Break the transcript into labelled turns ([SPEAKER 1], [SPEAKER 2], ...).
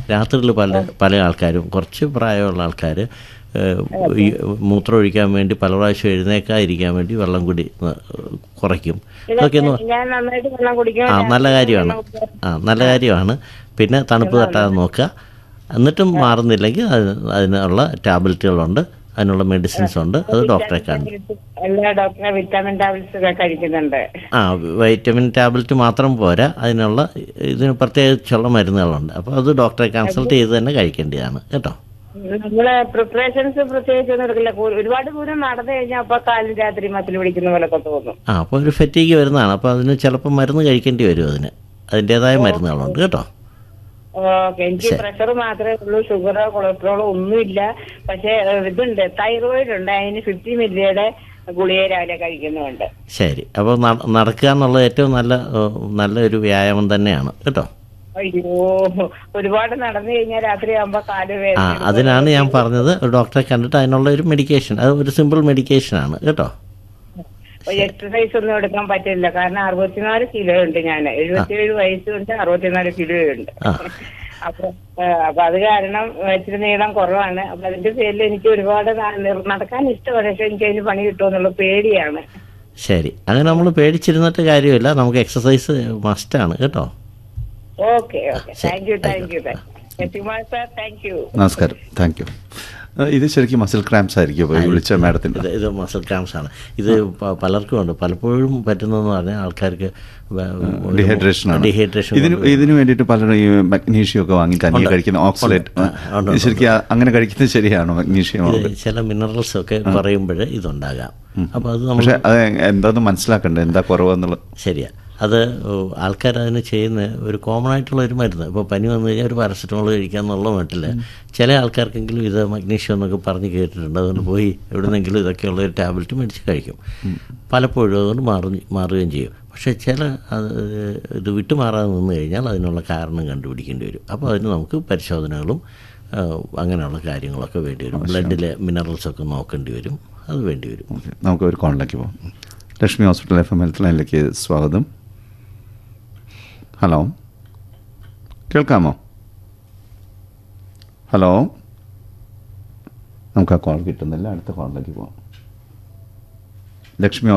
[SPEAKER 1] രാത്രിയിൽ പല പല ആൾക്കാരും കുറച്ച് പ്രായമുള്ള ആൾക്കാർ ഈ മൂത്രം ഒഴിക്കാൻ വേണ്ടി പല പ്രാവശ്യം എഴുന്നേക്കാതിരിക്കാൻ വേണ്ടി വെള്ളം കൂടി ഏഹ്, കുറയ്ക്കും അതൊക്കെ ഒന്ന്
[SPEAKER 2] ഞാൻ നന്നായിട്ട് വെള്ളം കുടിക്കും
[SPEAKER 1] ആ നല്ല കാര്യമാണ് ആ നല്ല കാര്യമാണ് പിന്നെ തണുപ്പ് തട്ടാതെ നോക്കുക എന്നിട്ടും മാറുന്നില്ലെങ്കിൽ അതിന് അതിനുള്ള ടാബ്ലറ്റുകളുണ്ട് അതിനുള്ള മെഡിസിൻസ് ഉണ്ട് അത് ഡോക്ടറെ കാണും
[SPEAKER 2] എല്ലാ ഡോക്ടറെ വിറ്റാമിൻ ടാബ്ലറ്റ്സ് ഒക്കെ കഴിക്കുന്നുണ്ട്
[SPEAKER 1] ആ വൈറ്റമിൻ ടാബ്ലറ്റ് മാത്രം പോരാ അതിനുള്ള ഇതിന് പ്രത്യേകിച്ചുള്ള മരുന്നുകളുണ്ട് അപ്പോൾ അത് ഡോക്ടറെ കൺസൾട്ട് ചെയ്ത് തന്നെ കഴിക്കേണ്ടതാണ് കേട്ടോ
[SPEAKER 2] നമ്മള് പ്രിപ്പറേഷൻസ് പ്രത്യേകിച്ച് ഒന്നും എടുക്കില്ല കൂ- ഒരുപാട് ദൂരം നടന്നു കഴിഞ്ഞാൽ അപ്പൊ കാലിൽ രാത്രി മസിൽ പിടിക്കുന്ന പോലൊക്കെ തോന്നും
[SPEAKER 1] ആ അപ്പോൾ ഒരു ഫെറ്റീക്ക് വരുന്നതാണ് അപ്പോൾ അതിന് ചിലപ്പോൾ മരുന്ന് കഴിക്കേണ്ടി വരും അതിന് അതിൻ്റേതായ മരുന്നുകളുണ്ട് കേട്ടോ
[SPEAKER 2] ഓക്കെ എനിക്ക് പ്രഷർ മാത്രമേ ഉള്ളൂ ഷുഗറോ കൊളസ്ട്രോളോ ഒന്നുമില്ല പക്ഷെ ഏഹ്, ഇതുണ്ട് തൈറോയിഡ് ഉണ്ട് അതിന് ഫിഫ്റ്റി മില്ലിയുടെ ഗുളിക രാവിലെ കഴിക്കുന്നുണ്ട്
[SPEAKER 1] ശരി അപ്പോൾ നടക്കുക എന്നുള്ളത് ഏറ്റവും നല്ല ഏഹ്, നല്ലൊരു വ്യായാമം തന്നെയാണ് കേട്ടോ
[SPEAKER 2] അയ്യോ ഒരുപാട് നടന്നു കഴിഞ്ഞാൽ രാത്രി ആകുമ്പോ കാല്
[SPEAKER 1] ആ
[SPEAKER 2] വേദന
[SPEAKER 1] അതിനാണ് ഞാൻ പറഞ്ഞത് ഒരു ഡോക്ടറെ കണ്ടിട്ട് അതിനുള്ള ഒരു മെഡിക്കേഷൻ അത് ഒരു സിമ്പിൾ മെഡിക്കേഷനാണ് കേട്ടോ
[SPEAKER 2] എക്സസൈസ് ഒന്നും എടുക്കാൻ പറ്റില്ല കാരണം അറുപത്തിനാല് കിലോ ഉണ്ട് ഞാൻ എഴുപത്തിയേഴ് വയസ്സുണ്ട് അറുപത്തിനാല് കിലോ ഉണ്ട്
[SPEAKER 1] ആ.
[SPEAKER 2] അപ്പൊ ആ, അപ്പൊ അത് കാരണം ഇച്ചിരി നീളം കുറവാണ് അപ്പൊ അതിന്റെ പേരിൽ എനിക്ക് ഒരുപാട് ന- നിർ- നടക്കാൻ ഇഷ്ടമാണ് പക്ഷെ എനിക്ക് അതിന് പണി കിട്ടുമെന്നുള്ള പേടിയാണ്
[SPEAKER 1] ശരി അങ്ങനെ നമ്മൾ പേടിച്ചിരുന്നിട്ട് കാര്യമില്ല നമുക്ക് എക്സസൈസ് മസ്റ്റാണ് കേട്ടോ
[SPEAKER 2] okay okay thank you thank you Sasikumar sir thank you
[SPEAKER 3] നമസ്കാരം താങ്ക് യു ഇത് ശരിക്കും മസിൽ ക്രാംസ് ആയിരിക്കും ഇപ്പോൾ ഈ വിളിച്ച മാഡത്തിൻ്റെ
[SPEAKER 1] ഇത് ഇത് മസിൽ ക്രാംസ് ആണ് ഇത് പ- പലർക്കും ഉണ്ട് പലപ്പോഴും പറ്റുന്നതെന്ന് പറഞ്ഞാൽ ആൾക്കാർക്ക്
[SPEAKER 3] ഡീഹൈഡ്രേഷൻ ആണ്
[SPEAKER 1] ഡീഹൈഡ്രേഷൻ
[SPEAKER 3] ഇതിന് ഇതിന് വേണ്ടിയിട്ട് പലരും ഈ മഗ്നീഷ്യം ഒക്കെ വാങ്ങി തനിയെ കഴിക്കുന്ന ഓക്സലേറ്റ്
[SPEAKER 1] ഉണ്ട്, ഉണ്ട്, ഉണ്ട്.
[SPEAKER 3] ശരിക്കും ആ- അങ്ങനെ കഴിക്കുന്നത് ശരിയാണോ മഗ്നീഷ്യം
[SPEAKER 1] ഇത് ചില മിനറൽസ് ഒക്കെ കുറയുമ്പോൾ ഇതുണ്ടാകാം അപ്പോൾ അത് നമ്മൾ
[SPEAKER 3] പക്ഷെ അത് എന്താന്ന് മനസ്സിലാക്കണ്ടേ എന്താ കുറവെന്നുള്ളത്
[SPEAKER 1] ശരിയാ അത് ആൾക്കാർ അതിന് ചെയ്യുന്ന ഒരു കോമൺ ആയിട്ടുള്ള ഒരു മരുന്ന് ഇപ്പോൾ പനി വന്നു കഴിഞ്ഞാൽ ഒരു പാരസെറ്റമോൾ കഴിക്കുക എന്നുള്ള മട്ടിൽ ചില ആൾക്കാർക്കെങ്കിലും ഇത് മഗ്നീഷ്യം എന്നൊക്കെ പറഞ്ഞ് കേട്ടിട്ടുണ്ട് അതുകൊണ്ട് പോയി എവിടുന്നെങ്കിലും ഇതൊക്കെയുള്ള ഒരു ടാബ്ലറ്റ് മേടിച്ച് കഴിക്കും പലപ്പോഴും അതുകൊണ്ട് മാറും മാറുകയും ചെയ്യും പക്ഷേ ചില അത് ഇത് വിട്ടുമാറാതെ നിന്ന് കഴിഞ്ഞാൽ അതിനുള്ള കാരണം കണ്ടുപിടിക്കേണ്ടി വരും അപ്പോൾ അതിന് നമുക്ക് പരിശോധനകളും ആ, അങ്ങനെയുള്ള കാര്യങ്ങളൊക്കെ വേണ്ടി വരും ബ്ലഡിലെ മിനറൽസൊക്കെ നോക്കേണ്ടി വരും അത് വേണ്ടി വരും
[SPEAKER 3] ഓക്കെ നമുക്ക് ഒരു കോളിലേക്ക് പോകാം Lakshmi hospital F M health ലൈനിലേക്ക് സ്വാഗതം ഹലോ കേൾക്കാമോ ഹലോ നമുക്ക് ആ കോൾ കിട്ടുന്നില്ല അടുത്ത കോളിലേക്ക് പോകാം ലക്ഷ്മി